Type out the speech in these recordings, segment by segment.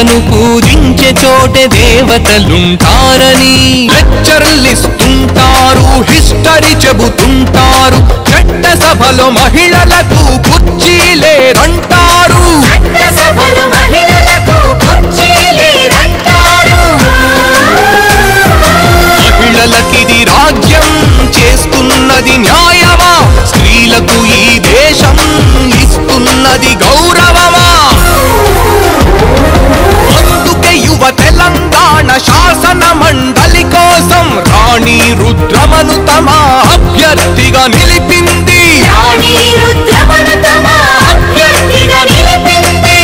మహిళను పూజించే చోటే దేవతలుంటారని లెక్చర్లిస్తుంటారు హిస్టరీ చెబుతుంటారు చట్ట సభలో మహిళలకు కుర్చీలేరంటారు చట్టసభలు మహిళలకు కుర్చీలేరంటారు. మహిళలకిది రాజ్యం చేస్తున్నది న్యాయమా స్త్రీలకు ఈ దేశం ఇస్తున్నది గౌరవమా అందుకే యువ తెలంగాణ శాసన మండలి కోసం రాణి రుద్రమను తమ అభ్యర్థిగా నిలిపింది రాణి రుద్రమను తమ అభ్యర్థిగా నిలిపింది.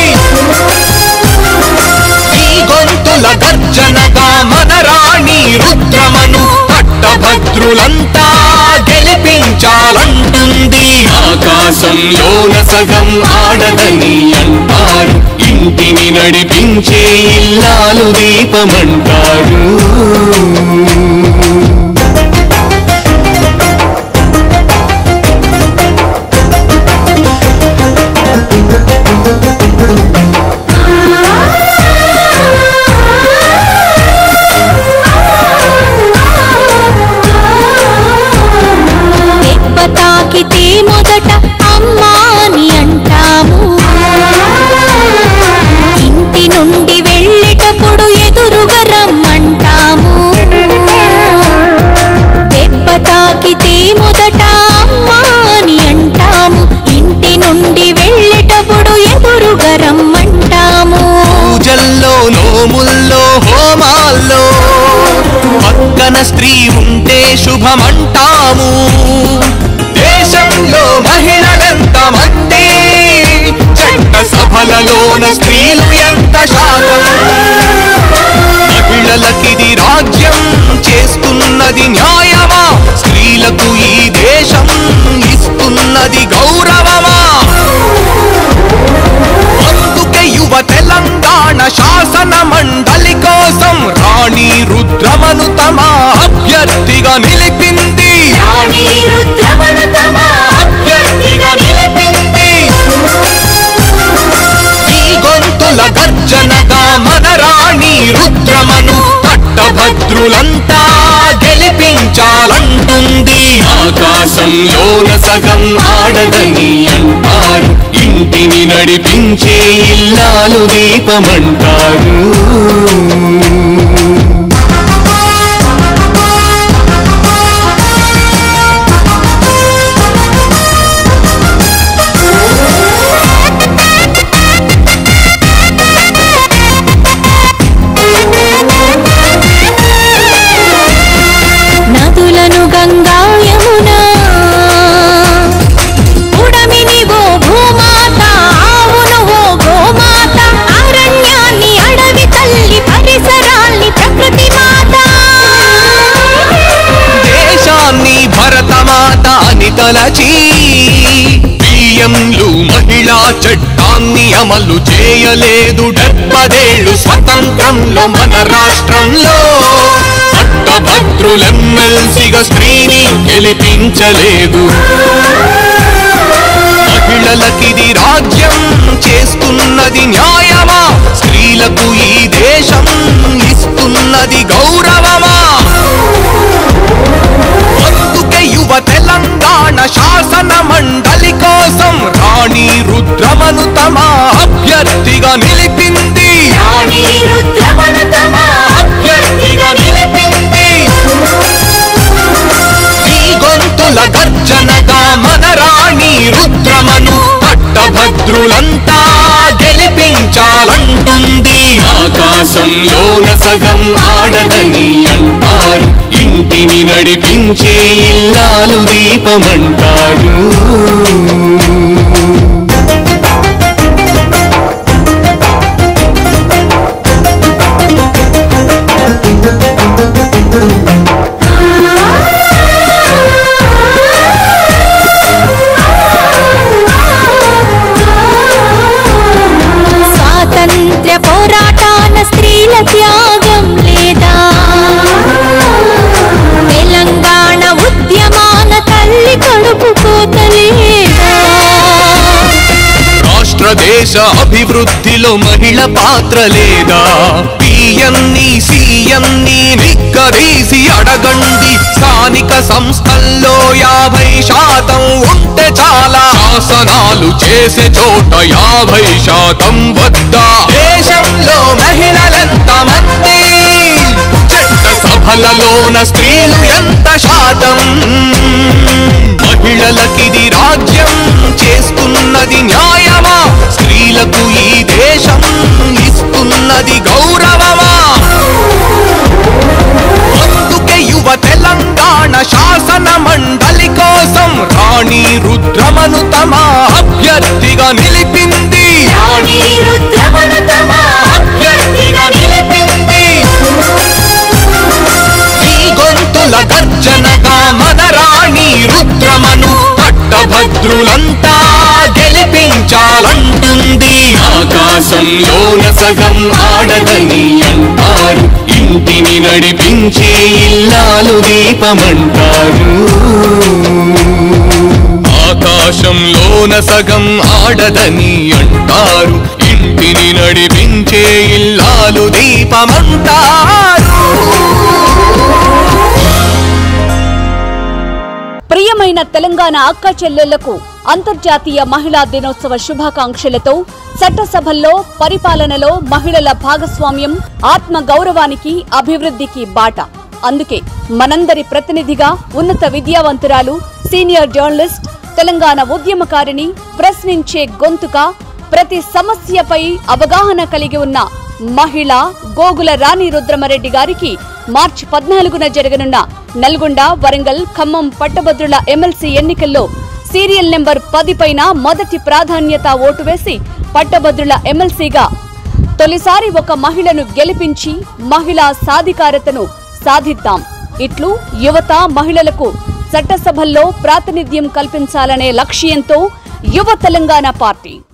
ఈ గొంతుల గర్జనగా మన రాణి రుద్రమను పట్టభద్రులంతా గెలిపించాలంటుంది ఆకాశంలోన సగం ఆడదని అంటారు ఇంటిని నడిపించే ఇల్లాలు దీపమంటారు దెబ్బ తాకితే మొదట అమ్మా అని అంటాము ఇంటి నుండి వెళ్ళేటప్పుడు ఎదురుగా రమ్మంటాము దెబ్బ తాకితే మొదట అమ్మా అని అంటాము ఇంటి నుండి వెళ్ళేటప్పుడు ఎదురుగా రమ్మంటాము పూజల్లో నోముల్లో హోమాల్లో పక్కన స్త్రీ ఉంటే శుభమంటాము దేశంలో మహిళలెంత మంది చట్ట సభలలోన స్త్రీలు ఎంత శాతం మహిళలకిది రాజ్యం చేస్తున్నది న్యాయమా స్త్రీలకు ఈ దేశం ఇస్తున్నది గౌరవమా అందుకే యువ తెలంగాణ శాసన మండలి కోసం రాణి రుద్రమను తమ అభ్యర్థిగా నిలిపింది రాణి రుద్రమను తమ అభ్యర్థిగా నిలిపింది. ఈ గొంతుల గర్జనగా మన రాణి రుద్రమను పట్టభద్రులంతా గెలిపించాలంటుంది ఆకాశంలోన సగం ఆడదని అంటారు ఇంటిని నడిపించే ఇల్లాలు దీపమంటారు నదులను గంగా యమున ఉడమిని ఓ భూమాత ఆవును ఓ గోమాత అరణ్యాన్ని అడవి తల్లి పరిసరాల్ని ప్రకృతి మాత దేశాన్ని భరతమాత అని తలచి పిఎంలు మహిళా చట్టాన్ని అమలు చేయలేదు డెబ్బదేళ్ళు స్వతంత్రంలో మన రాష్ట్రంలో పట్టభద్రులెమ్మెల్సీగా స్త్రీని గెలిపించలేదు మహిళలకిది రాజ్యం చేస్తున్నది న్యాయమా స్త్రీలకు ఈ దేశం ఇస్తున్నది గౌరవమా అందుకే యువ తెలంగాణ శాసన మండలి కోసం రాణి రుద్రమను తమ అభ్యర్థిగా నిలిపింది రాణి రుద్రమను తమ అభ్యర్థిగా నిలిపింది. ఈ గొంతుల గర్జనగా మన రాణి రుద్రమను పట్టభద్రులంతా గెలిపించాలంటుంది ఆకాశంలోన సగం ఆడదని అంటారు ఇంటిని నడిపించే ఇల్లాలు దీపమంటారు స్వాతంత్ర్య పోరాటాన స్త్రీల త్యాగం లేదా తెలంగాణ ఉద్యమాన తల్లి కడుపు కోతలేదా ఆంధ్రదేశ అభివృద్ధిలో మహిళ పాత్ర లేదా పిఎంని సీఎంని నిక్కదీసి అడగండి స్థానిక సంస్థల్లో యాభై శాతం ఉంటే చాలా శాసనాలు చేసే చోట యాభై శాతం వద్దా దేశంలో మహిళలెంత మంది చట్ట సభలలోన స్త్రీలు ఎంత శాతం మహిళలకిది రాజ్యం చేస్తున్నది న్యాయమా స్త్రీలకు ఈ దేశం ఇస్తున్నది గౌరవమా అందుకే యువ తెలంగాణ శాసన మండలి కోసం రాణి రుద్రమను తమ అభ్యర్థిగా నిలిపింది రాణి రుద్రమను తమ అభ్యర్థిగా నిలిపింది ఈ గొంతుల గర్జనగా మన రాణి రుద్రమను పట్టభద్రులంతా గెలిపించాలంటుంది ఆకాశంలోన సగం ఆడదని అంటారు ఇంటిని నడిపించే ఇల్లాలు దీపమంటారు ఆకాశంలోన సగం ఆడదని అంటారు ఇంటిని నడిపించే ఇల్లాలు దీపమంటారు ప్రియమైన తెలంగాణ అక్క చెల్లెళ్లకు అంతర్జాతీయ మహిళా దినోత్సవ శుభాకాంక్షలతో చట్టసభల్లో పరిపాలనలో మహిళల భాగస్వామ్యం ఆత్మ గౌరవానికి అభివృద్ధికి బాట అందుకే మనందరి ప్రతినిధిగా ఉన్నత విద్యావంతురాలు సీనియర్ జర్నలిస్ట్ తెలంగాణ ఉద్యమకారిణి ప్రశ్నించే గొంతుక ప్రతి సమస్యపై అవగాహన కలిగి ఉన్న మహిళ గోగుల రాణి రుద్రమరెడ్డి గారికి మార్చి పద్నాలుగున జరగనున్న నల్గొండ వరంగల్ ఖమ్మం పట్టభద్రుల ఎమ్మెల్సీ ఎన్నికల్లో సీరియల్ నెంబర్ పది పైన మొదటి ప్రాధాన్యత ఓటు వేసి పట్టభద్రుల ఎమ్మెల్సీగా తొలిసారి ఒక మహిళను గెలిపించి మహిళా సాధికారతను సాధిద్దాం ఇట్లు యువత మహిళలకు చట్టసభల్లో ప్రాతినిధ్యం కల్పించాలనే లక్ష్యంతో యువ తెలంగాణ పార్టీ